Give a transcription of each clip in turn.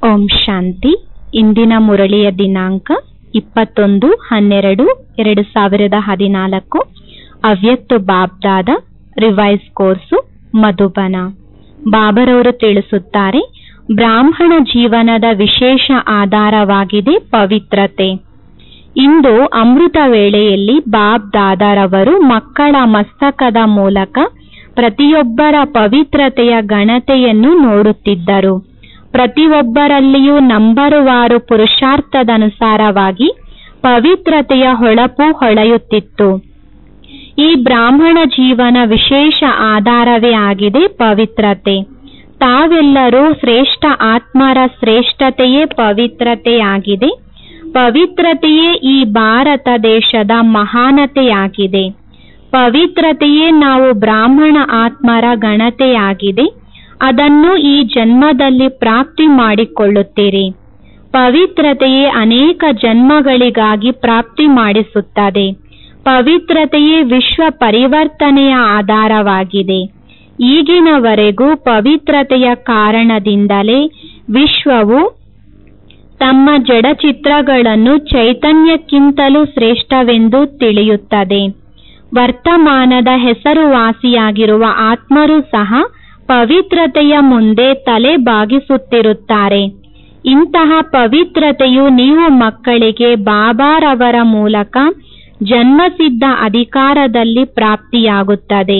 ಓಂ ಶಾಂತಿ ಇಂದಿನ ಮುರಳಿಯ ದಿನಾಂಕ ಇಪ್ಪತ್ತೊಂದು ಹನ್ನೆರಡು ಎರಡು ಸಾವಿರದ ಹದಿನಾಲ್ಕು ಅವ್ಯಕ್ತ ಬಾಬ್ದಾದ ರಿವೈಸ್ ಕೋರ್ಸು ಮಧುಬನ ಬಾಬರವರು ತಿಳಿಸುತ್ತಾರೆ ಬ್ರಾಹ್ಮಣ ಜೀವನದ ವಿಶೇಷ ಆಧಾರವಾಗಿದೆ ಪವಿತ್ರತೆ ಇಂದು ಅಮೃತ ವೇಳೆಯಲ್ಲಿ ಬಾಬ್ ದಾದಾರವರು ಮಕ್ಕಳ ಮಸ್ತಕದ ಮೂಲಕ ಪ್ರತಿಯೊಬ್ಬರ ಪವಿತ್ರತೆಯ ಗಣತೆಯನ್ನು ನೋಡುತ್ತಿದ್ದರು ಪ್ರತಿಯೊಬ್ಬರಲ್ಲಿಯೂ ನಂಬರುವಾರು ಪುರುಷಾರ್ಥದನುಸಾರವಾಗಿ ಪವಿತ್ರತೆಯ ಹೊಳಪು ಹೊಳೆಯುತ್ತಿತ್ತು ಈ ಬ್ರಾಹ್ಮಣ ಜೀವನ ವಿಶೇಷ ಆಧಾರವೇ ಆಗಿದೆ ಪವಿತ್ರತೆ ತಾವೆಲ್ಲರೂ ಶ್ರೇಷ್ಠ ಆತ್ಮರ ಶ್ರೇಷ್ಠತೆಯೇ ಪವಿತ್ರತೆಯಾಗಿದೆ ಪವಿತ್ರತೆಯೇ ಈ ಭಾರತ ದೇಶದ ಮಹಾನತೆಯಾಗಿದೆ ಪವಿತ್ರತೆಯೇ ನಾವು ಬ್ರಾಹ್ಮಣ ಆತ್ಮರ ಗಣತೆಯಾಗಿದೆ ಅದನ್ನು ಈ ಜನ್ಮದಲ್ಲಿ ಪ್ರಾಪ್ತಿ ಮಾಡಿಕೊಳ್ಳುತ್ತೀರಿ ಪವಿತ್ರತೆಯೇ ಅನೇಕ ಜನ್ಮಗಳಿಗಾಗಿ ಪ್ರಾಪ್ತಿ ಮಾಡಿಸುತ್ತದೆ ಪವಿತ್ರತೆಯೇ ವಿಶ್ವ ಪರಿವರ್ತನೆಯ ಆಧಾರವಾಗಿದೆ ಈಗಿನವರೆಗೂ ಪವಿತ್ರತೆಯ ಕಾರಣದಿಂದಲೇ ವಿಶ್ವವು ತಮ್ಮ ಜಡಚಿತ್ರಗಳನ್ನು ಚೈತನ್ಯಕ್ಕಿಂತಲೂ ಶ್ರೇಷ್ಠವೆಂದು ತಿಳಿಯುತ್ತದೆ ವರ್ತಮಾನದ ಹೆಸರುವಾಸಿಯಾಗಿರುವ ಆತ್ಮರು ಸಹ ಪವಿತ್ರತೆಯ ಮುಂದೆ ತಲೆ ಬಾಗಿಸುತ್ತಿರುತ್ತಾರೆ ಇಂತಹ ಪವಿತ್ರತೆಯು ನೀವು ಮಕ್ಕಳಿಗೆ ಬಾಬಾರವರ ಮೂಲಕ ಜನ್ಮಸಿದ್ಧ ಅಧಿಕಾರದಲ್ಲಿ ಪ್ರಾಪ್ತಿಯಾಗುತ್ತದೆ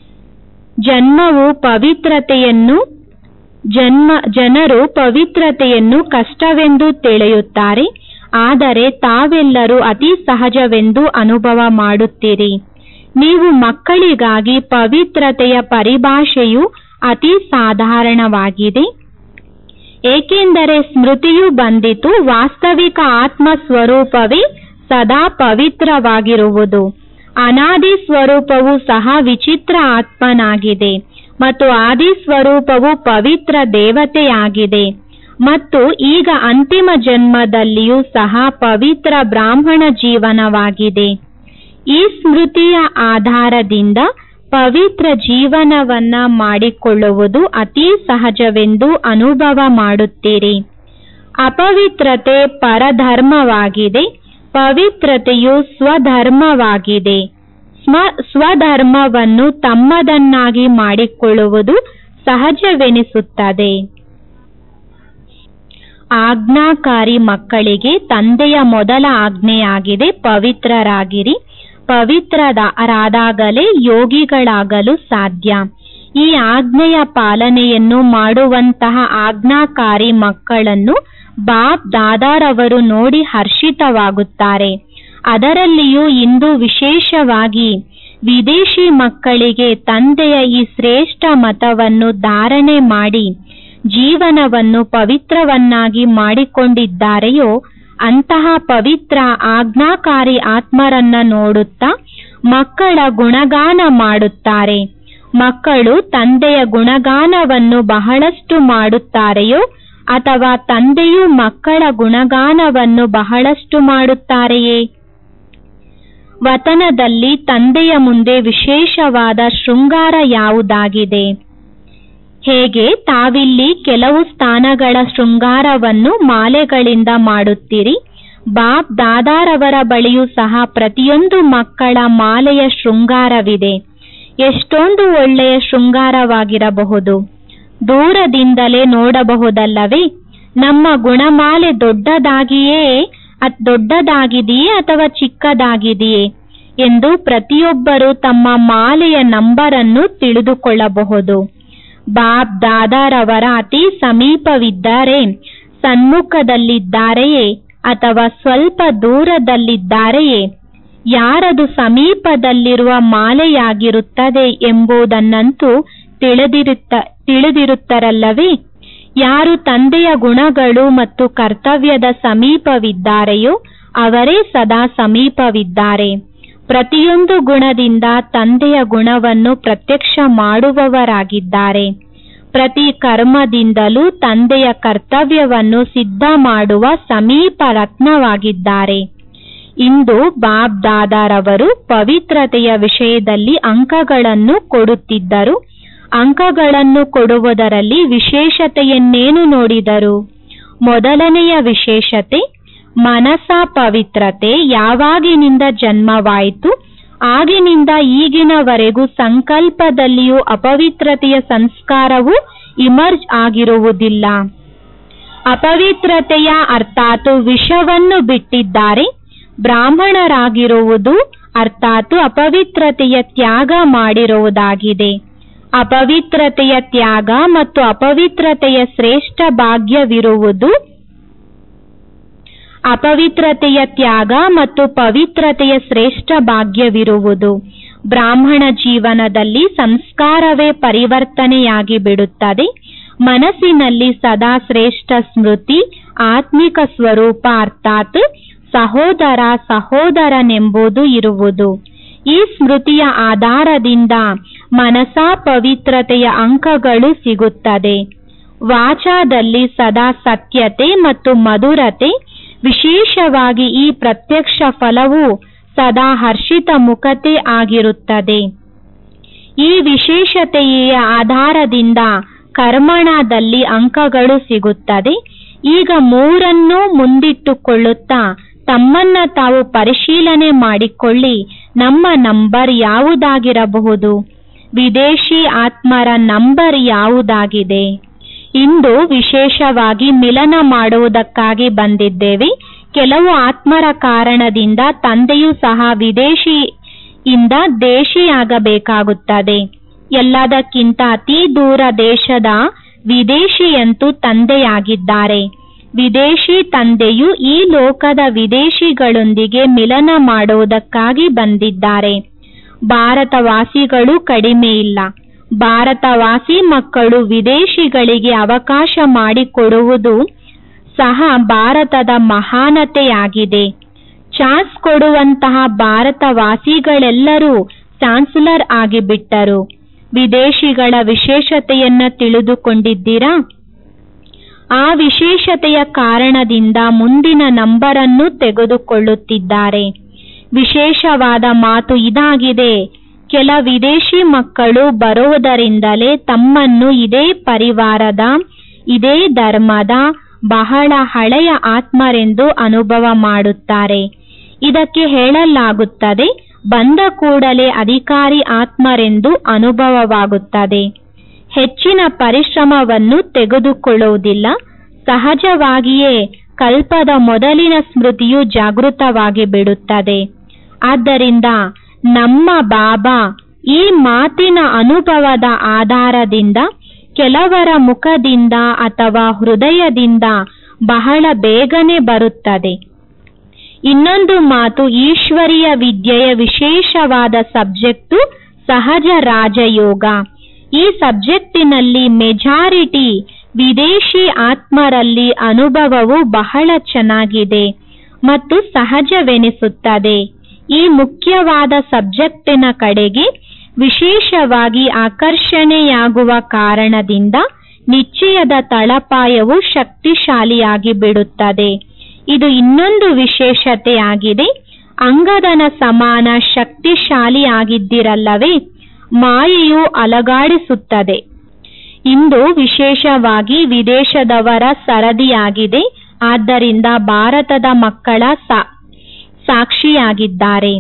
ಜನ್ಮವು ಪವಿತ್ರತೆಯನ್ನು ಜನ್ಮ ಜನರು ಪವಿತ್ರತೆಯನ್ನು ಕಷ್ಟವೆಂದು ತಿಳಿಯುತ್ತಾರೆ ಆದರೆ ತಾವೆಲ್ಲರೂ ಅತಿ ಸಹಜವೆಂದು ಅನುಭವ ಮಾಡುತ್ತೀರಿ ನೀವು ಮಕ್ಕಳಿಗಾಗಿ ಪವಿತ್ರತೆಯ ಪರಿಭಾಷೆಯು ಅತಿ ಸಾಧಾರಣವಾಗಿದೆ ಏಕೆಂದರೆ ಸ್ಮೃತಿಯು ಬಂದಿತು ವಾಸ್ತವಿಕ ಆತ್ಮ ಸ್ವರೂಪವೇ ಸದಾ ಪವಿತ್ರವಾಗಿರುವುದು ಅನಾದಿ ಸ್ವರೂಪವು ಸಹ ವಿಚಿತ್ರ ಆತ್ಮನಾಗಿದೆ ಮತ್ತು ಆದಿ ಸ್ವರೂಪವು ಪವಿತ್ರ ದೇವತೆಯಾಗಿದೆ ಮತ್ತು ಈಗ ಅಂತಿಮ ಜನ್ಮದಲ್ಲಿಯೂ ಸಹ ಪವಿತ್ರ ಬ್ರಾಹ್ಮಣ ಜೀವನವಾಗಿದೆ ಈ ಸ್ಮೃತಿಯ ಆಧಾರದಿಂದ ಪವಿತ್ರ ಜೀವನವನ್ನ ಮಾಡಿಕೊಳ್ಳುವುದು ಅತಿ ಸಹಜವೆಂದು ಅನುಭವ ಮಾಡುತ್ತೀರಿ ಅಪವಿತ್ರತೆ ಪರಧರ್ಮವಾಗಿದೆ ಪವಿತ್ರತೆಯು ಸ್ವಧರ್ಮವಾಗಿದೆ ಸ್ವ ಸ್ವಧರ್ಮವನ್ನು ತಮ್ಮದನ್ನಾಗಿ ಮಾಡಿಕೊಳ್ಳುವುದು ಸಹಜವೆನಿಸುತ್ತದೆ ಆಜ್ಞಾಕಾರಿ ಮಕ್ಕಳಿಗೆ ತಂದೆಯ ಮೊದಲ ಆಜ್ಞೆಯಾಗಿದೆ ಪವಿತ್ರರಾಗಿರಿ ಪವಿತ್ರರಾದಾಗಲೇ ಯೋಗಿಗಳಾಗಲು ಸಾಧ್ಯ ಈ ಆಜ್ಞೆಯ ಪಾಲನೆಯನ್ನು ಮಾಡುವಂತಹ ಆಜ್ಞಾಕಾರಿ ಮಕ್ಕಳನ್ನು ಬಾಬ್ ದಾದಾರವರು ನೋಡಿ ಹರ್ಷಿತವಾಗುತ್ತಾರೆ ಅದರಲ್ಲಿಯೂ ಇಂದು ವಿಶೇಷವಾಗಿ ವಿದೇಶಿ ಮಕ್ಕಳಿಗೆ ತಂದೆಯ ಈ ಶ್ರೇಷ್ಠ ಮತವನ್ನು ಧಾರಣೆ ಮಾಡಿ ಜೀವನವನ್ನು ಪವಿತ್ರವನ್ನಾಗಿ ಮಾಡಿಕೊಂಡಿದ್ದಾರೆಯೋ ಅಂತಹ ಪವಿತ್ರ ಆಜ್ಞಾಕಾರಿ ಆತ್ಮರನ್ನ ನೋಡುತ್ತಾ ಮಕ್ಕಳ ಗುಣಗಾನ ಮಾಡುತ್ತಾರೆ ಮಕ್ಕಳು ತಂದೆಯ ಗುಣಗಾನವನ್ನು ಬಹಳಷ್ಟು ಮಾಡುತ್ತಾರೆಯೋ ಅಥವಾ ತಂದೆಯು ಮಕ್ಕಳ ಗುಣಗಾನವನ್ನು ಬಹಳಷ್ಟು ಮಾಡುತ್ತಾರೆಯೇ ವತನದಲ್ಲಿ ತಂದೆಯ ಮುಂದೆ ವಿಶೇಷವಾದ ಶೃಂಗಾರ ಯಾವುದಾಗಿದೆ ಹೇಗೆ ತಾವಿಲ್ಲಿ ಕೆಲವು ಸ್ಥಾನಗಳ ಶೃಂಗಾರವನ್ನು ಮಾಲೆಗಳಿಂದ ಮಾಡುತ್ತೀರಿ ಬಾಬ್ ದಾದಾರವರ ಬಳಿಯೂ ಸಹ ಪ್ರತಿಯೊಂದು ಮಕ್ಕಳ ಮಾಲೆಯ ಶೃಂಗಾರವಿದೆ ಎಷ್ಟೊಂದು ಒಳ್ಳೆಯ ಶೃಂಗಾರವಾಗಿರಬಹುದು ದೂರದಿಂದಲೇ ನೋಡಬಹುದಲ್ಲವೇ ನಮ್ಮ ಗುಣಮಾಲೆ ದೊಡ್ಡದಾಗಿಯೇ ದೊಡ್ಡದಾಗಿದೆಯೇ ಅಥವಾ ಚಿಕ್ಕದಾಗಿದೆಯೇ ಎಂದು ಪ್ರತಿಯೊಬ್ಬರು ತಮ್ಮ ಮಾಲೆಯ ನಂಬರನ್ನು ತಿಳಿದುಕೊಳ್ಳಬಹುದು ಬಾಬ್ ದಾದಾರವರ ಅತಿ ಸಮೀಪವಿದ್ದರೆ ಸನ್ಮುಖದಲ್ಲಿದ್ದಾರೆಯೇ ಅಥವಾ ಸ್ವಲ್ಪ ದೂರದಲ್ಲಿದ್ದಾರೆಯೇ ಯಾರದು ಸಮೀಪದಲ್ಲಿರುವ ಮಾಲೆಯಾಗಿರುತ್ತದೆ ಎಂಬುದನ್ನಂತೂ ತಿಳಿದಿರುತ್ತ ತಿಳಿದಿರುತ್ತರಲ್ಲವೇ ಯಾರು ತಂದೆಯ ಗುಣಗಳು ಮತ್ತು ಕರ್ತವ್ಯದ ಸಮೀಪವಿದ್ದಾರೆಯೋ ಅವರೇ ಸದಾ ಸಮೀಪವಿದ್ದಾರೆ ಪ್ರತಿಯೊಂದು ಗುಣದಿಂದ ತಂದೆಯ ಗುಣವನ್ನು ಪ್ರತ್ಯಕ್ಷ ಮಾಡುವವರಾಗಿದ್ದಾರೆ ಪ್ರತಿ ಕರ್ಮದಿಂದಲೂ ತಂದೆಯ ಕರ್ತವ್ಯವನ್ನು ಸಿದ್ಧ ಮಾಡುವ ಸಮೀಪ ರತ್ನವಾಗಿದ್ದಾರೆ ಇಂದು ಬಾಬ್ ದಾದಾರವರು ಪವಿತ್ರತೆಯ ವಿಷಯದಲ್ಲಿ ಅಂಕಗಳನ್ನು ಕೊಡುತ್ತಿದ್ದರು ಅಂಕಗಳನ್ನು ಕೊಡುವುದರಲ್ಲಿ ವಿಶೇಷತೆಯನ್ನೇನು ನೋಡಿದರು ಮೊದಲನೆಯ ವಿಶೇಷತೆ ಮನಸ ಪವಿತ್ರತೆ ಯಾವಾಗಿನಿಂದ ಜನ್ಮವಾಯಿತು ಆಗಿನಿಂದ ಈಗಿನವರೆಗೂ ಸಂಕಲ್ಪದಲ್ಲಿಯೂ ಅಪವಿತ್ರತೆಯ ಸಂಸ್ಕಾರವು ಇಮರ್ಜ್ ಆಗಿರುವುದಿಲ್ಲ ಅಪವಿತ್ರತೆಯ ಅರ್ಥಾತ್ ವಿಷವನ್ನು ಬಿಟ್ಟಿದ್ದಾರೆ ಬ್ರಾಹ್ಮಣರಾಗಿರುವುದು ಅರ್ಥಾತ್ ಅಪವಿತ್ರತೆಯ ತ್ಯಾಗ ಮಾಡಿರುವುದಾಗಿದೆ ಅಪವಿತ್ರತೆಯ ತ್ಯಾಗ ಮತ್ತು ಅಪವಿತ್ರತೆಯ ಶ್ರೇಷ್ಠ ಭಾಗ್ಯವಿರುವುದು ಅಪವಿತ್ರತೆಯ ತ್ಯಾಗ ಮತ್ತು ಪವಿತ್ರತೆಯ ಶ್ರೇಷ್ಠ ಭಾಗ್ಯವಿರುವುದು ಬ್ರಾಹ್ಮಣ ಜೀವನದಲ್ಲಿ ಸಂಸ್ಕಾರವೇ ಪರಿವರ್ತನೆಯಾಗಿ ಬಿಡುತ್ತದೆ ಮನಸ್ಸಿನಲ್ಲಿ ಸದಾ ಶ್ರೇಷ್ಠ ಸ್ಮೃತಿ ಆತ್ಮಿಕ ಸ್ವರೂಪ ಅರ್ಥಾತ್ ಸಹೋದರ ಸಹೋದರನೆಂಬುದು ಇರುವುದು ಈ ಸ್ಮೃತಿಯ ಆಧಾರದಿಂದ ಮನಸ ಪವಿತ್ರತೆಯ ಅಂಕಗಳು ಸಿಗುತ್ತದೆ ವಾಚಾದಲ್ಲಿ ಸದಾ ಸತ್ಯತೆ ಮತ್ತು ಮಧುರತೆ ವಿಶೇಷವಾಗಿ ಈ ಪ್ರತ್ಯಕ್ಷ ಫಲವು ಸದಾ ಹರ್ಷಿತ ಮುಖತೆ ಆಗಿರುತ್ತದೆ ಈ ವಿಶೇಷತೆಯ ಆಧಾರದಿಂದ ಕರ್ಮಣದಲ್ಲಿ ಅಂಕಗಳು ಸಿಗುತ್ತದೆ ಈಗ ಮೂರನ್ನೂ ಮುಂದಿಟ್ಟುಕೊಳ್ಳುತ್ತಾ ತಮ್ಮನ್ನ ತಾವು ಪರಿಶೀಲನೆ ಮಾಡಿಕೊಳ್ಳಿ ನಮ್ಮ ನಂಬರ್ ಯಾವುದಾಗಿರಬಹುದು ವಿದೇಶಿ ಆತ್ಮರ ನಂಬರ್ ಯಾವುದಾಗಿದೆ ಇಂದು ವಿಶೇಷವಾಗಿ ಮಿಲನ ಮಾಡುವುದಕ್ಕಾಗಿ ಬಂದಿದ್ದೇವೆ ಕೆಲವು ಆತ್ಮರ ಕಾರಣದಿಂದ ತಂದೆಯೂ ಸಹ ವಿದೇಶಿಯಿಂದ ದೇಶಿಯಾಗಬೇಕಾಗುತ್ತದೆ ಎಲ್ಲದಕ್ಕಿಂತ ಅತಿ ದೂರ ದೇಶದ ವಿದೇಶಿಯಂತೂ ತಂದೆಯಾಗಿದ್ದಾರೆ ವಿದೇಶಿ ತಂದೆಯು ಈ ಲೋಕದ ವಿದೇಶಿಗಳೊಂದಿಗೆ ಮಿಲನ ಮಾಡುವುದಕ್ಕಾಗಿ ಬಂದಿದ್ದಾರೆ ಭಾರತವಾಸಿಗಳು ಕಡಿಮೆ ಇಲ್ಲ ಭಾರತವಾಸಿ ಮಕ್ಕಳು ವಿದೇಶಿಗಳಿಗೆ ಅವಕಾಶ ಮಾಡಿಕೊಡುವುದು ಸಹ ಭಾರತದ ಮಹಾನತೆಯಾಗಿದೆ ಚಾನ್ಸ್ ಕೊಡುವಂತಹ ಭಾರತವಾಸಿಗಳೆಲ್ಲರೂ ಚಾನ್ಸಲರ್ ಆಗಿಬಿಟ್ಟರು ವಿದೇಶಿಗಳ ವಿಶೇಷತೆಯನ್ನ ತಿಳಿದುಕೊಂಡಿದ್ದೀರಾ ಆ ವಿಶೇಷತೆಯ ಕಾರಣದಿಂದ ಮುಂದಿನ ನಂಬರನ್ನು ತೆಗೆದುಕೊಳ್ಳುತ್ತಿದ್ದಾರೆ ವಿಶೇಷವಾದ ಮಾತು ಇದಾಗಿದೆ ಕೆಲ ವಿದೇಶಿ ಮಕ್ಕಳು ಬರುವುದರಿಂದಲೇ ತಮ್ಮನ್ನು ಇದೇ ಪರಿವಾರದ ಇದೇ ಧರ್ಮದ ಬಹಳ ಹಳೆಯ ಆತ್ಮರೆಂದು ಅನುಭವ ಮಾಡುತ್ತಾರೆ ಇದಕ್ಕೆ ಹೇಳಲಾಗುತ್ತದೆ ಬಂದ ಕೂಡಲೇ ಅಧಿಕಾರಿ ಆತ್ಮರೆಂದು ಅನುಭವವಾಗುತ್ತದೆ ಹೆಚ್ಚಿನ ಪರಿಶ್ರಮವನ್ನು ತೆಗೆದುಕೊಳ್ಳುವುದಿಲ್ಲ ಸಹಜವಾಗಿಯೇ ಕಲ್ಪದ ಮೊದಲಿನ ಸ್ಮೃತಿಯು ಜಾಗೃತವಾಗಿ ಬಿಡುತ್ತದೆ ಆದ್ದರಿಂದ ನಮ್ಮ ಬಾಬಾ ಈ ಮಾತಿನ ಅನುಭವದ ಆಧಾರದಿಂದ ಕೆಲವರ ಮುಖದಿಂದ ಅಥವಾ ಹೃದಯದಿಂದ ಬಹಳ ಬೇಗನೆ ಬರುತ್ತದೆ ಇನ್ನೊಂದು ಮಾತು ಈಶ್ವರೀಯ ವಿದ್ಯೆಯ ವಿಶೇಷವಾದ ಸಬ್ಜೆಕ್ಟು ಸಹಜ ರಾಜಯೋಗ ಈ ಸಬ್ಜೆಕ್ಟಿನಲ್ಲಿ ಮೆಜಾರಿಟಿ ವಿದೇಶಿ ಆತ್ಮರಲ್ಲಿ ಅನುಭವವು ಬಹಳ ಚೆನ್ನಾಗಿದೆ ಮತ್ತು ಸಹಜವೆನಿಸುತ್ತದೆ ಈ ಮುಖ್ಯವಾದ ಸಬ್ಜೆಕ್ಟಿನ ಕಡೆಗೆ ವಿಶೇಷವಾಗಿ ಆಕರ್ಷಣೆಯಾಗುವ ಕಾರಣದಿಂದ ನಿಶ್ಚಯದ ತಳಪಾಯವು ಶಕ್ತಿಶಾಲಿಯಾಗಿ ಬಿಡುತ್ತದೆ ಇದು ಇನ್ನೊಂದು ವಿಶೇಷತೆಯಾಗಿದೆ ಅಂಗದನ ಸಮಾನ ಶಕ್ತಿಶಾಲಿಯಾಗಿದ್ದಿರಲ್ಲವೇ ಮಾಯೆಯು ಅಲಗಾಡಿಸುತ್ತದೆ ಇಂದು ವಿಶೇಷವಾಗಿ ವಿದೇಶದವರ ಸರದಿಯಾಗಿದೆ ಆದ್ದರಿಂದ ಭಾರತದ ಮಕ್ಕಳ ಸಾಕ್ಷಿಯಾಗಿದ್ದಾರೆ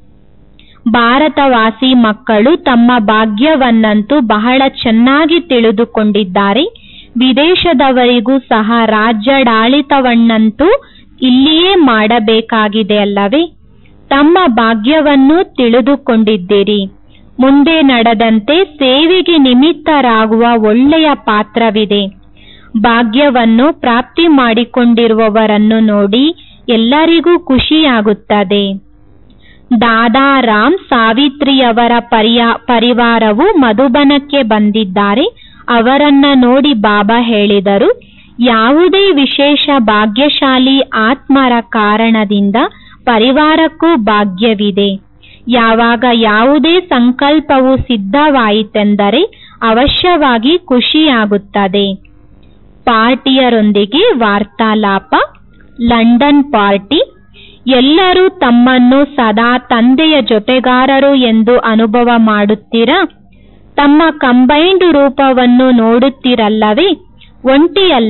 ಭಾರತವಾಸಿ ಮಕ್ಕಳು ತಮ್ಮ ಭಾಗ್ಯವನ್ನಂತೂ ಬಹಳ ಚೆನ್ನಾಗಿ ತಿಳಿದುಕೊಂಡಿದ್ದಾರೆ ವಿದೇಶದವರಿಗೂ ಸಹ ರಾಜ್ಯಡಾಳಿತವನ್ನಂತೂ ಇಲ್ಲಿಯೇ ಮಾಡಬೇಕಾಗಿದೆ ಅಲ್ಲವೇ ತಮ್ಮ ಭಾಗ್ಯವನ್ನು ತಿಳಿದುಕೊಂಡಿದ್ದೀರಿ ಮುಂದೆ ನಡೆದಂತೆ ಸೇವೆಗೆ ನಿಮಿತ್ತರಾಗುವ ಒಳ್ಳೆಯ ಪಾತ್ರವಿದೆ ಭಾಗ್ಯವನ್ನು ಪ್ರಾಪ್ತಿ ಮಾಡಿಕೊಂಡಿರುವವರನ್ನು ನೋಡಿ ಎಲ್ಲರಿಗೂ ಖುಷಿಯಾಗುತ್ತದೆ ದಾದಾರಾಮ್ ಸಾವಿತ್ರಿಯವರ ಪರಿಯ ಪರಿವಾರವು ಮಧುಬನಕ್ಕೆ ಬಂದಿದ್ದಾರೆ ಅವರನ್ನ ನೋಡಿ ಬಾಬಾ ಹೇಳಿದರು ಯಾವುದೇ ವಿಶೇಷ ಭಾಗ್ಯಶಾಲಿ ಆತ್ಮರ ಕಾರಣದಿಂದ ಪರಿವಾರಕ್ಕೂ ಭಾಗ್ಯವಿದೆ ಯಾವಾಗ ಯಾವುದೇ ಸಂಕಲ್ಪವು ಸಿದ್ಧವಾಯಿತೆಂದರೆ ಅವಶ್ಯವಾಗಿ ಖುಷಿಯಾಗುತ್ತದೆ ಪಾರ್ಟಿಯರೊಂದಿಗೆ ವಾರ್ತಾಲಾಪ ಲಂಡನ್ ಪಾರ್ಟಿ ಎಲ್ಲರೂ ತಮ್ಮನ್ನು ಸದಾ ತಂದೆಯ ಜೊತೆಗಾರರು ಎಂದು ಅನುಭವ ಮಾಡುತ್ತೀರಾ ತಮ್ಮ ಕಂಬೈನ್ಡ್ ರೂಪವನ್ನು ನೋಡುತ್ತಿರಲ್ಲವೇ ಒಂಟಿಯಲ್ಲ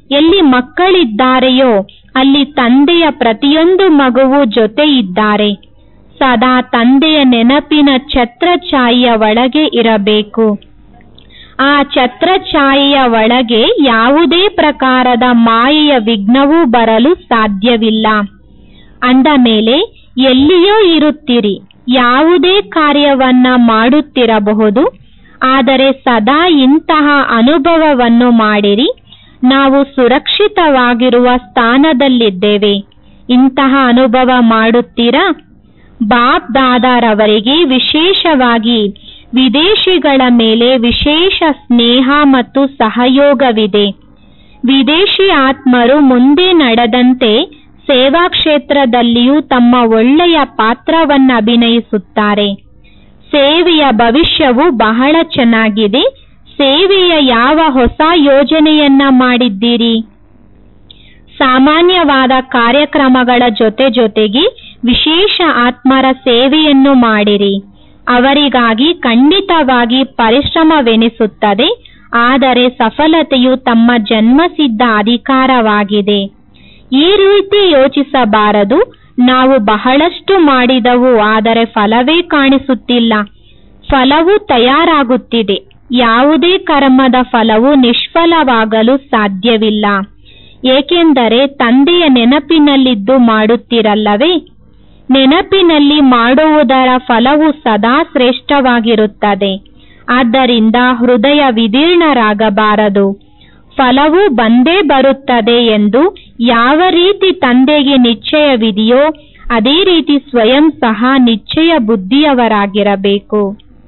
ಎಲ್ಲಿ ಮಕ್ಕಳಿದ್ದಾರೆಯೋ ಅಲ್ಲಿ ತಂದೆಯ ಪ್ರತಿಯೊಂದು ಮಗುವು ಜೊತೆ ಇದ್ದಾರೆ ಸದಾ ತಂದೆಯ ನೆನಪಿನ ಛತ್ರಛಾಯೆಯ ಒಳಗೆ ಇರಬೇಕು ಆ ಛತ್ರಛಾಯೆಯ ಒಳಗೆ ಯಾವುದೇ ಪ್ರಕಾರದ ಮಾಯೆಯ ವಿಘ್ನವೂ ಬರಲು ಸಾಧ್ಯವಿಲ್ಲ ಅಂದ ಮೇಲೆ ಎಲ್ಲಿಯೋ ಇರುತ್ತೀರಿ ಯಾವುದೇ ಕಾರ್ಯವನ್ನ ಮಾಡುತ್ತಿರಬಹುದು ಆದರೆ ಸದಾ ಇಂತಹ ಅನುಭವವನ್ನು ಮಾಡಿರಿ ನಾವು ಸುರಕ್ಷಿತವಾಗಿರುವ ಸ್ಥಾನದಲ್ಲಿದ್ದೇವೆ ಇಂತಹ ಅನುಭವ ಮಾಡುತ್ತೀರಾ ಬಾಬ್ ದಾದಾರವರಿಗೆ ವಿಶೇಷವಾಗಿ ವಿದೇಶಿಗಳ ಮೇಲೆ ವಿಶೇಷ ಸ್ನೇಹ ಮತ್ತು ಸಹಯೋಗವಿದೆ ವಿದೇಶಿ ಆತ್ಮರು ಮುಂದೆ ನಡೆದಂತೆ ಸೇವಾ ಕ್ಷೇತ್ರದಲ್ಲಿಯೂ ತಮ್ಮ ಒಳ್ಳೆಯ ಪಾತ್ರವನ್ನು ಅಭಿನಯಿಸುತ್ತಾರೆ ಸೇವೆಯ ಭವಿಷ್ಯವು ಬಹಳ ಚೆನ್ನಾಗಿದೆ ಸೇವೆಯ ಯಾವ ಹೊಸ ಯೋಜನೆಯನ್ನ ಮಾಡಿದ್ದೀರಿ ಸಾಮಾನ್ಯವಾದ ಕಾರ್ಯಕ್ರಮಗಳ ಜೊತೆ ಜೊತೆಗೆ ವಿಶೇಷ ಆತ್ಮರ ಸೇವೆಯನ್ನು ಮಾಡಿರಿ ಅವರಿಗಾಗಿ ಖಂಡಿತವಾಗಿ ಪರಿಶ್ರಮವೆನಿಸುತ್ತದೆ ಆದರೆ ಸಫಲತೆಯು ತಮ್ಮ ಜನ್ಮಸಿದ್ಧ ಅಧಿಕಾರವಾಗಿದೆ ಈ ರೀತಿ ಯೋಚಿಸಬಾರದು ನಾವು ಬಹಳಷ್ಟು ಮಾಡಿದವು ಆದರೆ ಫಲವೇ ಕಾಣಿಸುತ್ತಿಲ್ಲ ಫಲವು ತಯಾರಾಗುತ್ತಿದೆ ಯಾವುದೇ ಕರ್ಮದ ಫಲವು ನಿಷ್ಫಲವಾಗಲು ಸಾಧ್ಯವಿಲ್ಲ ಏಕೆಂದರೆ ತಂದೆಯ ನೆನಪಿನಲ್ಲಿದ್ದು ಮಾಡುತ್ತಿರಲ್ಲವೇ ನೆನಪಿನಲ್ಲಿ ಮಾಡುವುದರ ಫಲವು ಸದಾ ಶ್ರೇಷ್ಠವಾಗಿರುತ್ತದೆ ಆದ್ದರಿಂದ ಹೃದಯ ವಿದೀರ್ಣರಾಗಬಾರದು ಫಲವು ಬಂದೇ ಬರುತ್ತದೆ ಎಂದು ಯಾವ ರೀತಿ ತಂದೆಗೆ ನಿಶ್ಚಯವಿದೆಯೋ ಅದೇ ರೀತಿ ಸ್ವಯಂ ಸಹ ನಿಶ್ಚಯ ಬುದ್ಧಿಯವರಾಗಿರಬೇಕು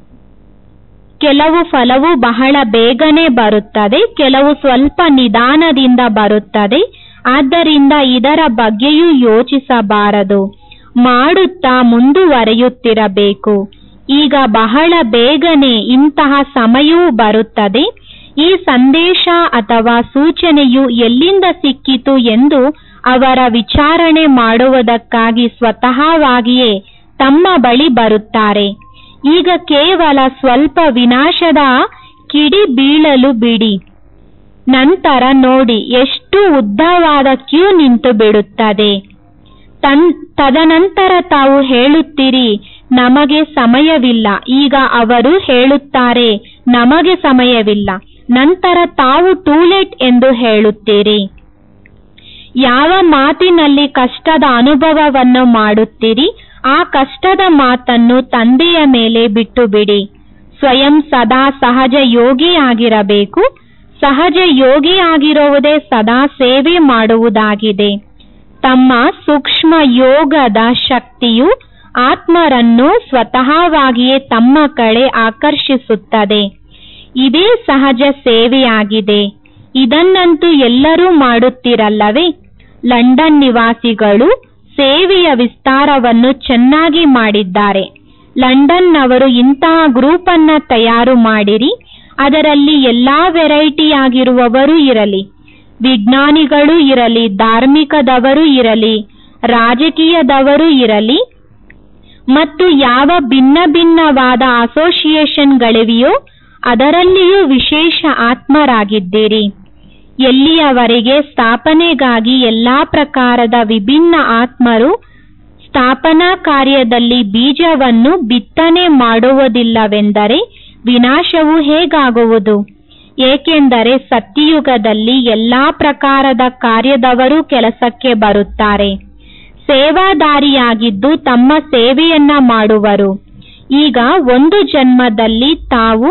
ಕೆಲವು ಫಲವು ಬಹಳ ಬೇಗನೆ ಬರುತ್ತದೆ ಕೆಲವು ಸ್ವಲ್ಪ ನಿಧಾನದಿಂದ ಬರುತ್ತದೆ ಆದ್ದರಿಂದ ಇದರ ಬಗ್ಗೆಯೂ ಯೋಚಿಸಬಾರದು ಮಾಡುತ್ತಾ ಮುಂದುವರಿಯುತ್ತಿರಬೇಕು ಈಗ ಬಹಳ ಬೇಗನೆ ಇಂತಹ ಸಮಯವೂ ಬರುತ್ತದೆ ಈ ಸಂದೇಶ ಅಥವಾ ಸೂಚನೆಯು ಎಲ್ಲಿಂದ ಸಿಕ್ಕಿತು ಎಂದು ಅವರ ವಿಚಾರಣೆ ಮಾಡುವುದಕ್ಕಾಗಿ ಸ್ವತಃವಾಗಿಯೇ ತಮ್ಮ ಬಳಿ ಬರುತ್ತಾರೆ ಈಗ ಕೇವಲ ಸ್ವಲ್ಪ ವಿನಾಶದ ಕಿಡಿ ಬೀಳಲು ಬಿಡಿ ನಂತರ ನೋಡಿ ಎಷ್ಟು ಉದ್ದವಾದ ಕ್ಯೂ ನಿಂತು ಬಿಡುತ್ತದೆ ತನ್ ತದನಂತರ ತಾವು ಹೇಳುತ್ತೀರಿ ನಮಗೆ ಸಮಯವಿಲ್ಲ ಈಗ ಅವರು ಹೇಳುತ್ತಾರೆ ನಮಗೆ ಸಮಯವಿಲ್ಲ ನಂತರ ತಾವು ಟೂಲೆಟ್ ಎಂದು ಹೇಳುತ್ತೀರಿ ಯಾವ ಮಾತಿನಲ್ಲಿ ಕಷ್ಟದ ಅನುಭವವನ್ನು ಮಾಡುತ್ತೀರಿ ಆ ಕಷ್ಟದ ಮಾತನ್ನು ತಂದೆಯ ಮೇಲೆ ಬಿಟ್ಟು ಬಿಡಿ ಸ್ವಯಂ ಸದಾ ಸಹಜ ಯೋಗಿಯಾಗಿರಬೇಕು ಸಹಜ ಯೋಗಿಯಾಗಿರುವುದೇ ಸದಾ ಸೇವೆ ಮಾಡುವುದಾಗಿದೆ ತಮ್ಮ ಸೂಕ್ಷ್ಮ ಯೋಗದ ಶಕ್ತಿಯು ಆತ್ಮರನ್ನು ಸ್ವತಃವಾಗಿಯೇ ತಮ್ಮ ಕಡೆ ಆಕರ್ಷಿಸುತ್ತದೆ ಇದೇ ಸಹಜ ಸೇವೆಯಾಗಿದೆ ಇದನ್ನಂತೂ ಎಲ್ಲರೂ ಮಾಡುತ್ತಿರಲ್ಲವೇ ಲಂಡನ್ ನಿವಾಸಿಗಳು ಸೇವೆಯ ವಿಸ್ತಾರವನ್ನು ಚೆನ್ನಾಗಿ ಮಾಡಿದ್ದಾರೆ ಲಂಡನ್ನವರು ಇಂತಹ ಗ್ರೂಪ್ ಅನ್ನ ತಯಾರು ಮಾಡಿರಿ ಅದರಲ್ಲಿ ಎಲ್ಲಾ ವೆರೈಟಿಯಾಗಿರುವವರು ಇರಲಿ ವಿಜ್ಞಾನಿಗಳು ಇರಲಿ ಧಾರ್ಮಿಕದವರು ಇರಲಿ ರಾಜಕೀಯದವರು ಇರಲಿ ಮತ್ತು ಯಾವ ಭಿನ್ನ ಭಿನ್ನವಾದ ಅಸೋಸಿಯೇಷನ್ಗಳಿವೆಯೋ ಅದರಲ್ಲಿಯೂ ವಿಶೇಷ ಆತ್ಮರಾಗಿದ್ದೀರಿ ಎಲ್ಲಿಯವರೆಗೆ ಸ್ಥಾಪನೆಗಾಗಿ ಎಲ್ಲಾ ಪ್ರಕಾರದ ವಿಭಿನ್ನ ಆತ್ಮರು ಸ್ಥಾಪನಾ ಕಾರ್ಯದಲ್ಲಿ ಬೀಜವನ್ನು ಬಿತ್ತನೆ ಮಾಡುವುದಿಲ್ಲವೆಂದರೆ ವಿನಾಶವು ಹೇಗಾಗುವುದು ಏಕೆಂದರೆ ಸತ್ಯಯುಗದಲ್ಲಿ ಎಲ್ಲಾ ಪ್ರಕಾರದ ಕಾರ್ಯದವರು ಕೆಲಸಕ್ಕೆ ಬರುತ್ತಾರೆ ಸೇವಾದಾರಿಯಾಗಿದ್ದು ತಮ್ಮ ಸೇವೆಯನ್ನ ಮಾಡುವರು ಈಗ ಒಂದು ಜನ್ಮದಲ್ಲಿ ತಾವು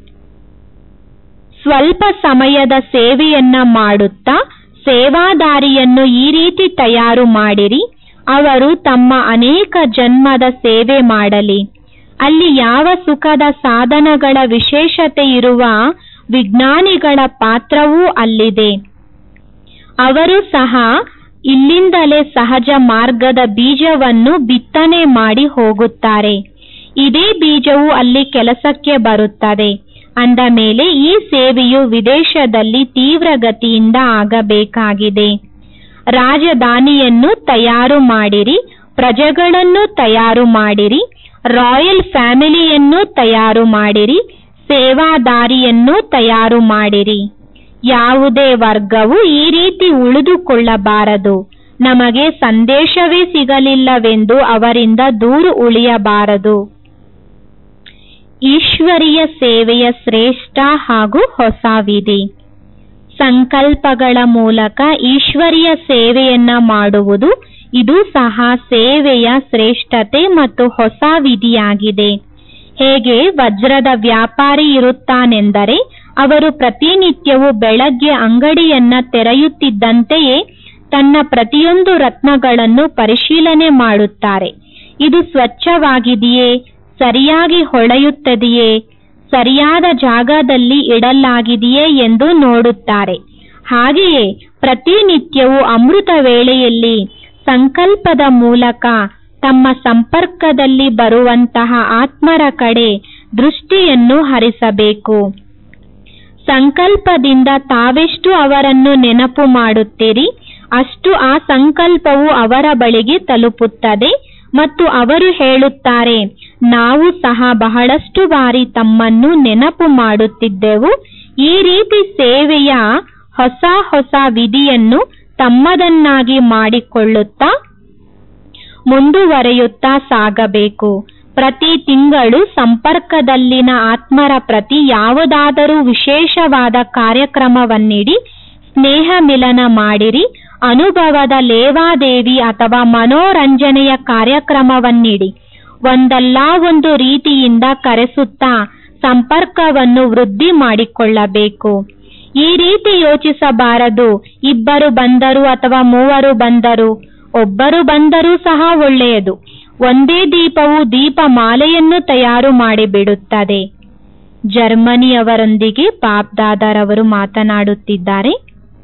ಸ್ವಲ್ಪ ಸಮಯದ ಸೇವೆಯನ್ನ ಮಾಡುತ್ತಾ ಸೇವಾದಾರಿಯನ್ನು ಈ ರೀತಿ ತಯಾರು ಮಾಡಿರಿ ಅವರು ತಮ್ಮ ಅನೇಕ ಜನ್ಮದ ಸೇವೆ ಮಾಡಲಿ ಅಲ್ಲಿ ಯಾವ ಸುಖದ ಸಾಧನಗಳ ವಿಶೇಷತೆ ಇರುವ ವಿಜ್ಞಾನಿಗಳ ಪಾತ್ರವೂ ಅಲ್ಲಿದೆ ಅವರು ಸಹ ಇಲ್ಲಿಂದಲೇ ಸಹಜ ಮಾರ್ಗದ ಬೀಜವನ್ನು ಬಿತ್ತನೆ ಮಾಡಿ ಹೋಗುತ್ತಾರೆ ಇದೇ ಬೀಜವು ಅಲ್ಲಿ ಕೆಲಸಕ್ಕೆ ಬರುತ್ತದೆ ಅಂದ ಮೇಲೆ ಈ ಸೇವೆಯು ವಿದೇಶದಲ್ಲಿ ತೀವ್ರಗತಿಯಿಂದ ಆಗಬೇಕಾಗಿದೆ ರಾಜಧಾನಿಯನ್ನು ತಯಾರು ಮಾಡಿರಿ ಪ್ರಜೆಗಳನ್ನು ತಯಾರು ಮಾಡಿರಿ ರಾಯಲ್ ಫ್ಯಾಮಿಲಿಯನ್ನು ತಯಾರು ಮಾಡಿರಿ ಸೇವಾದಾರಿಯನ್ನು ತಯಾರು ಮಾಡಿರಿ ಯಾವುದೇ ವರ್ಗವು ಈ ರೀತಿ ಉಳಿದುಕೊಳ್ಳಬಾರದು ನಮಗೆ ಸಂದೇಶವೇ ಸಿಗಲಿಲ್ಲವೆಂದು ಅವರಿಂದ ದೂರು ಉಳಿಯಬಾರದು ಈಶ್ವರೀಯ ಸೇವೆಯ ಶ್ರೇಷ್ಠ ಹಾಗೂ ಹೊಸ ವಿಧಿ ಸಂಕಲ್ಪಗಳ ಮೂಲಕ ಈಶ್ವರೀಯ ಸೇವೆಯನ್ನ ಮಾಡುವುದು ಇದು ಸಹ ಸೇವೆಯ ಶ್ರೇಷ್ಠತೆ ಮತ್ತು ಹೊಸ ವಿಧಿಯಾಗಿದೆ ಹೇಗೆ ವಜ್ರದ ವ್ಯಾಪಾರಿ ಇರುತ್ತಾನೆಂದರೆ ಅವರು ಪ್ರತಿನಿತ್ಯವೂ ಬೆಳಗ್ಗೆ ಅಂಗಡಿಯನ್ನ ತೆರೆಯುತ್ತಿದ್ದಂತೆಯೇ ತನ್ನ ಪ್ರತಿಯೊಂದು ರತ್ನಗಳನ್ನು ಪರಿಶೀಲನೆ ಮಾಡುತ್ತಾರೆ ಇದು ಸ್ವಚ್ಛವಾಗಿದೆಯೇ ಸರಿಯಾಗಿ ಹೊಳೆಯುತ್ತದೆಯೇ ಸರಿಯಾದ ಜಾಗದಲ್ಲಿ ಇಡಲಾಗಿದೆಯೇ ಎಂದು ನೋಡುತ್ತಾರೆ ಹಾಗೆಯೇ ಪ್ರತಿನಿತ್ಯವೂ ಅಮೃತ ವೇಳೆಯಲ್ಲಿ ಸಂಕಲ್ಪದ ಮೂಲಕ ತಮ್ಮ ಸಂಪರ್ಕದಲ್ಲಿ ಬರುವಂತಹ ಆತ್ಮರ ಕಡೆ ದೃಷ್ಟಿಯನ್ನು ಹರಿಸಬೇಕು ಸಂಕಲ್ಪದಿಂದ ತಾವೆಷ್ಟು ಅವರನ್ನು ನೆನಪು ಮಾಡುತ್ತೀರಿ ಅಷ್ಟು ಆ ಸಂಕಲ್ಪವು ಅವರ ಬಳಿಗೆ ತಲುಪುತ್ತದೆ ಮತ್ತು ಅವರು ಹೇಳುತ್ತಾರೆ ನಾವು ಸಹ ಬಹಳಷ್ಟು ಬಾರಿ ತಮ್ಮನ್ನು ನೆನಪು ಮಾಡುತ್ತಿದ್ದೆವು ಈ ರೀತಿ ಸೇವೆಯ ಹೊಸ ಹೊಸ ವಿಧಿಯನ್ನು ತಮ್ಮದನ್ನಾಗಿ ಮಾಡಿಕೊಳ್ಳುತ್ತಾ ಮುಂದುವರೆಯುತ್ತಾ ಸಾಗಬೇಕು ಪ್ರತಿ ತಿಂಗಳು ಸಂಪರ್ಕದಲ್ಲಿನ ಆತ್ಮರ ಪ್ರತಿ ಯಾವುದಾದರೂ ವಿಶೇಷವಾದ ಕಾರ್ಯಕ್ರಮವನ್ನಿಡಿ ಸ್ನೇಹ ಮಿಲನ ಮಾಡಿರಿ ಅನುಭವದ ಲೇವಾದೇವಿ ಅಥವಾ ಮನೋರಂಜನೆಯ ಕಾರ್ಯಕ್ರಮವನ್ನಿಡಿ ಒಂದಲ್ಲ ಒಂದು ರೀತಿಯಿಂದ ಕರೆಸುತ್ತಾ ಸಂಪರ್ಕವನ್ನು ವೃದ್ಧಿ ಮಾಡಿಕೊಳ್ಳಬೇಕು ಈ ರೀತಿ ಯೋಚಿಸಬಾರದು ಇಬ್ಬರು ಬಂದರು ಅಥವಾ ಮೂವರು ಬಂದರು ಒಬ್ಬರು ಬಂದರೂ ಸಹ ಒಳ್ಳೆಯದು ಒಂದೇ ದೀಪವು ದೀಪ ಮಾಲೆಯನ್ನು ತಯಾರು ಮಾಡಿಬಿಡುತ್ತದೆ ಜರ್ಮನಿಯವರೊಂದಿಗೆ ಪಾಪ್ದಾದರವರು ಮಾತನಾಡುತ್ತಿದ್ದಾರೆ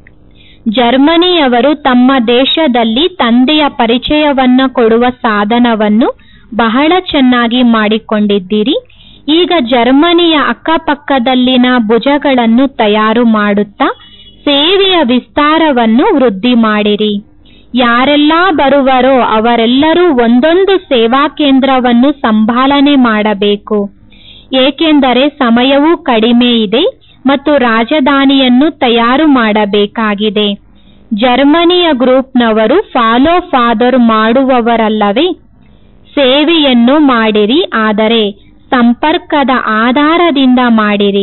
ಜರ್ಮನಿಯವರು ತಮ್ಮ ದೇಶದಲ್ಲಿ ತಂದೆಯ ಪರಿಚಯವನ್ನ ಕೊಡುವ ಸಾಧನವನ್ನು ಬಹಳ ಚೆನ್ನಾಗಿ ಮಾಡಿಕೊಂಡಿದ್ದೀರಿ ಈಗ ಜರ್ಮನಿಯ ಅಕ್ಕಪಕ್ಕದಲ್ಲಿನ ಭುಜಗಳನ್ನು ತಯಾರು ಮಾಡುತ್ತಾ ಸೇವೆಯ ವಿಸ್ತಾರವನ್ನು ವೃದ್ಧಿ ಮಾಡಿರಿ ಯಾರೆಲ್ಲ ಬರುವರೋ ಅವರೆಲ್ಲರೂ ಒಂದೊಂದು ಸೇವಾ ಕೇಂದ್ರವನ್ನು ಸಂಭಾಲನೆ ಮಾಡಬೇಕು ಏಕೆಂದರೆ ಸಮಯವೂ ಕಡಿಮೆ ಇದೆ ಮತ್ತು ರಾಜಧಾನಿಯನ್ನು ತಯಾರು ಮಾಡಬೇಕಾಗಿದೆ ಜರ್ಮನಿಯ ಗ್ರೂಪ್ನವರು ಫಾಲೋ ಫಾದರ್ ಮಾಡುವವರಲ್ಲವೇ ಸೇವೆಯನ್ನು ಮಾಡಿರಿ ಆದರೆ ಸಂಪರ್ಕದ ಆಧಾರದಿಂದ ಮಾಡಿರಿ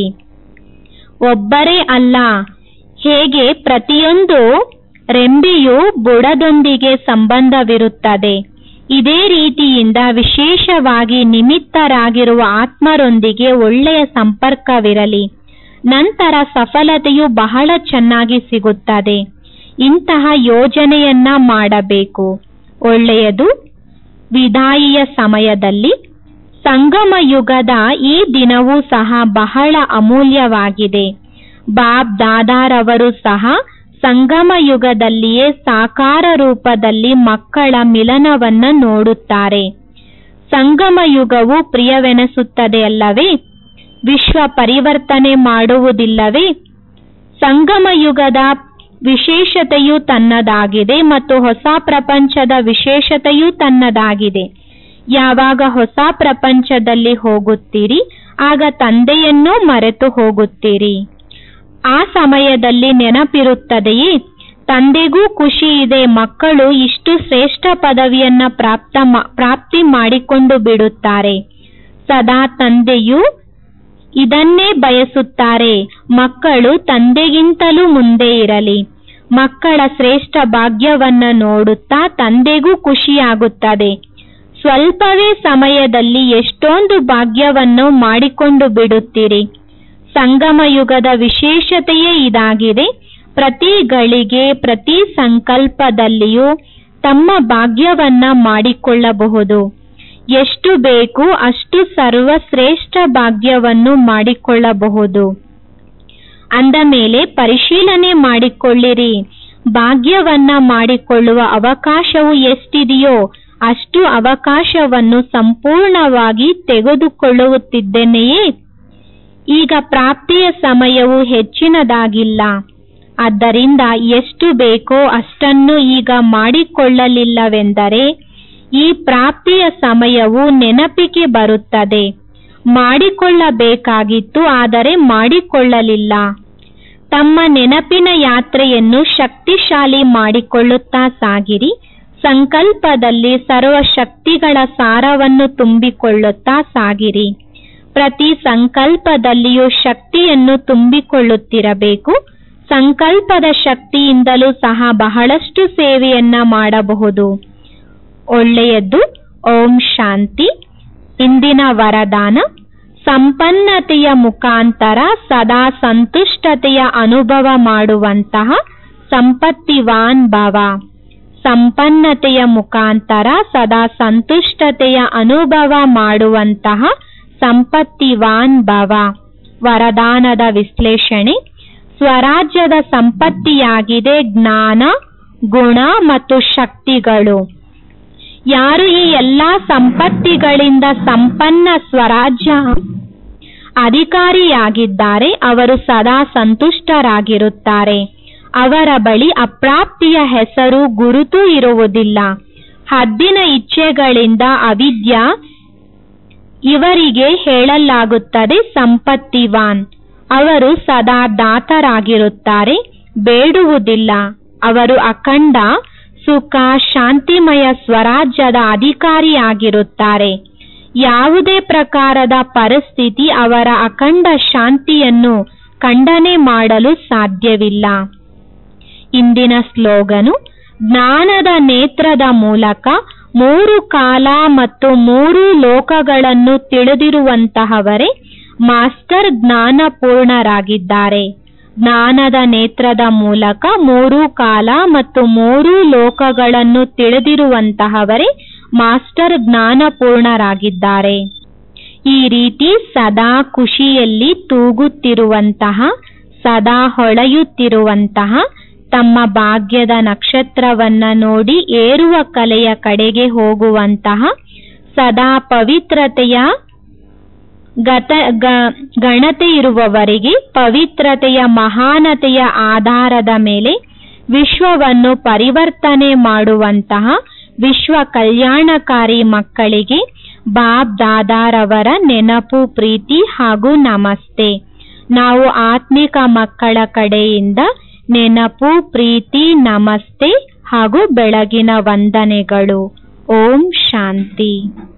ಒಬ್ಬರೇ ಅಲ್ಲ ಹೇಗೆ ಪ್ರತಿಯೊಂದು ರೆಂಬೆಯು ಬುಡದೊಂದಿಗೆ ಸಂಬಂಧವಿರುತ್ತದೆ ಇದೇ ರೀತಿಯಿಂದ ವಿಶೇಷವಾಗಿ ನಿಮಿತ್ತರಾಗಿರುವ ಆತ್ಮರೊಂದಿಗೆ ಒಳ್ಳೆಯ ಸಂಪರ್ಕವಿರಲಿ ನಂತರ ಸಫಲತೆಯು ಬಹಳ ಚೆನ್ನಾಗಿ ಸಿಗುತ್ತದೆ ಇಂತಹ ಯೋಜನೆಯನ್ನ ಮಾಡಬೇಕು ಒಳ್ಳೆಯದು ವಿದಾಯಿಯ ಸಮಯದಲ್ಲಿ ಸಂಗಮ ಯುಗದ ಈ ದಿನವೂ ಸಹ ಬಹಳ ಅಮೂಲ್ಯವಾಗಿದೆ ಬಾಬ್ ದಾದಾರವರು ಸಹ ಸಂಗಮ ಯುಗದಲ್ಲಿಯೇ ಸಾಕಾರ ರೂಪದಲ್ಲಿ ಮಕ್ಕಳ ಮಿಲನವನ್ನ ನೋಡುತ್ತಾರೆ ಸಂಗಮ ಯುಗವು ಪ್ರಿಯವೆನಿಸುತ್ತದೆ ಅಲ್ಲವೇ ವಿಶ್ವ ಪರಿವರ್ತನೆ ಮಾಡುವುದಿಲ್ಲವೇ ಸಂಗಮ ಯುಗದ ವಿಶೇಷತೆಯು ತನ್ನದಾಗಿದೆ ಮತ್ತು ಹೊಸ ಪ್ರಪಂಚದ ವಿಶೇಷತೆಯೂ ತನ್ನದಾಗಿದೆ ಯಾವಾಗ ಹೊಸ ಪ್ರಪಂಚದಲ್ಲಿ ಹೋಗುತ್ತೀರಿ ಆಗ ತಂದೆಯನ್ನೂ ಮರೆತು ಹೋಗುತ್ತೀರಿ ಆ ಸಮಯದಲ್ಲಿ ನೆನಪಿರುತ್ತದೆಯೇ ತಂದೆಗೂ ಖುಷಿ ಇದೆ ಮಕ್ಕಳು ಇಷ್ಟು ಶ್ರೇಷ್ಠ ಪದವಿಯನ್ನ ಪ್ರಾಪ್ತ ಪ್ರಾಪ್ತಿ ಮಾಡಿಕೊಂಡು ಬಿಡುತ್ತಾರೆ ಸದಾ ತಂದೆಯು ಇದನ್ನೇ ಬಯಸುತ್ತಾರೆ ಮಕ್ಕಳು ತಂದೆಗಿಂತಲೂ ಮುಂದೆ ಇರಲಿ ಮಕ್ಕಳ ಶ್ರೇಷ್ಠ ಭಾಗ್ಯವನ್ನ ನೋಡುತ್ತಾ ತಂದೆಗೂ ಖುಷಿಯಾಗುತ್ತದೆ ಸ್ವಲ್ಪವೇ ಸಮಯದಲ್ಲಿ ಎಷ್ಟೊಂದು ಭಾಗ್ಯವನ್ನು ಮಾಡಿಕೊಂಡು ಬಿಡುತ್ತೀರಿ ಸಂಗಮ ಯುಗದ ವಿಶೇಷತೆಯೇ ಇದಾಗಿದೆ ಪ್ರತಿ ಗಳಿಗೆ ಪ್ರತಿ ಸಂಕಲ್ಪದಲ್ಲಿಯೂ ತಮ್ಮ ಭಾಗ್ಯವನ್ನ ಮಾಡಿಕೊಳ್ಳಬಹುದು ಎಷ್ಟು ಬೇಕು ಅಷ್ಟು ಸರ್ವಶ್ರೇಷ್ಠ ಭಾಗ್ಯವನ್ನು ಮಾಡಿಕೊಳ್ಳಬಹುದು ಅಂದ ಮೇಲೆ ಪರಿಶೀಲನೆ ಮಾಡಿಕೊಳ್ಳಿರಿ ಭಾಗ್ಯವನ್ನ ಮಾಡಿಕೊಳ್ಳುವ ಅವಕಾಶವು ಎಷ್ಟಿದೆಯೋ ಅಷ್ಟು ಅವಕಾಶವನ್ನು ಸಂಪೂರ್ಣವಾಗಿ ತೆಗೆದುಕೊಳ್ಳುತ್ತಿದ್ದೇನೆಯೇ ಈಗ ಪ್ರಾಪ್ತಿಯ ಸಮಯವು ಹೆಚ್ಚಿನದಾಗಿಲ್ಲ ಆದ್ದರಿಂದ ಎಷ್ಟು ಬೇಕೋ ಅಷ್ಟನ್ನು ಈಗ ಮಾಡಿಕೊಳ್ಳಲಿಲ್ಲವೆಂದರೆ ಈ ಪ್ರಾಪ್ತಿಯ ಸಮಯವು ನೆನಪಿಗೆ ಬರುತ್ತದೆ ಮಾಡಿಕೊಳ್ಳಬೇಕಾಗಿತ್ತು ಆದರೆ ಮಾಡಿಕೊಳ್ಳಲಿಲ್ಲ ತಮ್ಮ ನೆನಪಿನ ಯಾತ್ರೆಯನ್ನು ಶಕ್ತಿಶಾಲಿ ಮಾಡಿಕೊಳ್ಳುತ್ತಾ ಸಾಗಿರಿ ಸಂಕಲ್ಪದಲ್ಲಿ ಸರ್ವ ಶಕ್ತಿಗಳ ಸಾರವನ್ನು ತುಂಬಿಕೊಳ್ಳುತ್ತಾ ಸಾಗಿರಿ ಪ್ರತಿ ಸಂಕಲ್ಪದಲ್ಲಿಯೂ ಶಕ್ತಿಯನ್ನು ತುಂಬಿಕೊಳ್ಳುತ್ತಿರಬೇಕು ಸಂಕಲ್ಪದ ಶಕ್ತಿಯಿಂದಲೂ ಸಹ ಬಹಳಷ್ಟು ಸೇವೆಯನ್ನ ಮಾಡಬಹುದು ಒಳ್ಳೆಯದು ಓಂ ಶಾಂತಿ ಇಂದಿನ ವರದಾನ ಸಂಪನ್ನತೆಯ ಮುಖಾಂತರ ಸದಾ ಸಂತುಷ್ಟತೆಯ ಅನುಭವ ಮಾಡುವಂತಹ ಸಂಪತ್ತಿವಾನ್ ಭವ ಸಂಪನ್ನತೆಯ ಮುಖಾಂತರ ಸದಾ ಸಂತುಷ್ಟತೆಯ ಅನುಭವ ಮಾಡುವಂತಹ ಸಂಪತ್ತಿವಾನ್ ಭವ ವರದಾನದ ವಿಶ್ಲೇಷಣೆ ಸ್ವರಾಜ್ಯದ ಸಂಪತ್ತಿಯಾಗಿದೆ ಜ್ಞಾನ ಗುಣ ಮತ್ತು ಶಕ್ತಿಗಳು ಯಾರು ಈ ಎಲ್ಲಾ ಸಂಪತ್ತಿಗಳಿಂದ ಸಂಪನ್ನ ಸ್ವರಾಜ್ಯ ಅಧಿಕಾರಿಯಾಗಿದ್ದಾರೆ ಅವರು ಸದಾ ಸಂತುಷ್ಟರಾಗಿರುತ್ತಾರೆ ಅವರ ಬಳಿ ಅಪ್ರಾಪ್ತಿಯ ಹೆಸರು ಗುರುತು ಇರುವುದಿಲ್ಲ ಹದ್ದಿನ ಇಚ್ಛೆಗಳಿಂದ ಅವಿದ್ಯ ಇವರಿಗೆ ಹೇಳಲಾಗುತ್ತದೆ ಸಂಪತ್ತಿವಾನ್ ಅವರು ಸದಾ ದಾತರಾಗಿರುತ್ತಾರೆ ಬೇಡುವುದಿಲ್ಲ ಅವರು ಅಖಂಡ ಸುಖ ಶಾಂತಿಮಯ ಸ್ವರಾಜ್ಯದ ಅಧಿಕಾರಿಯಾಗಿರುತ್ತಾರೆ ಯಾವುದೇ ಪ್ರಕಾರದ ಪರಿಸ್ಥಿತಿ ಅವರ ಅಖಂಡ ಶಾಂತಿಯನ್ನು ಖಂಡನೆ ಮಾಡಲು ಸಾಧ್ಯವಿಲ್ಲ ಇಂದಿನ ಸ್ಲೋಗನು ಜ್ಞಾನದ ನೇತ್ರದ ಮೂಲಕ ಮೂರು ಕಾಲ ಮತ್ತು ಮೂರು ಲೋಕಗಳನ್ನು ತಿಳಿದಿರುವಂತಹವರೇ ಮಾಸ್ಟರ್ ಜ್ಞಾನಪೂರ್ಣರಾಗಿದ್ದಾರೆ ಜ್ಞಾನದ ನೇತ್ರದ ಮೂಲಕ ಮೂರು ಕಾಲ ಮತ್ತು ಮೂರು ಲೋಕಗಳನ್ನು ತಿಳಿದಿರುವಂತಹವರೇ ಮಾಸ್ಟರ್ ಜ್ಞಾನಪೂರ್ಣರಾಗಿದ್ದಾರೆ ಈ ರೀತಿ ಸದಾ ಖುಷಿಯಲ್ಲಿ ತೂಗುತ್ತಿರುವಂತಹ ಸದಾ ಹೊಳೆಯುತ್ತಿರುವಂತಹ ತಮ್ಮ ಭಾಗ್ಯದ ನಕ್ಷತ್ರವನ್ನ ನೋಡಿ ಏರುವ ಕಲೆಯ ಕಡೆಗೆ ಹೋಗುವಂತಹ ಸದಾ ಪವಿತ್ರತೆಯ ಗತ ಗ- ಗಣತೆ ಇರುವವರಿಗೆ ಪವಿತ್ರತೆಯ ಮಹಾನತೆಯ ಆಧಾರದ ಮೇಲೆ ವಿಶ್ವವನ್ನು ಪರಿವರ್ತನೆ ಮಾಡುವಂತಹ ವಿಶ್ವ ಕಲ್ಯಾಣಕಾರಿ ಮಕ್ಕಳಿಗೆ ಬಾಬ್ ದಾದಾರವರ ನೆನಪು ಪ್ರೀತಿ ಹಾಗೂ ನಮಸ್ತೆ ನಾವು ಆತ್ಮಿಕ ಮಕ್ಕಳ ಕಡೆಯಿಂದ ನೆನಪು ಪ್ರೀತಿ ನಮಸ್ತೆ ಹಾಗೂ ಬೆಳಗಿನ ವಂದನೆಗಳು ಓಂ ಶಾಂತಿ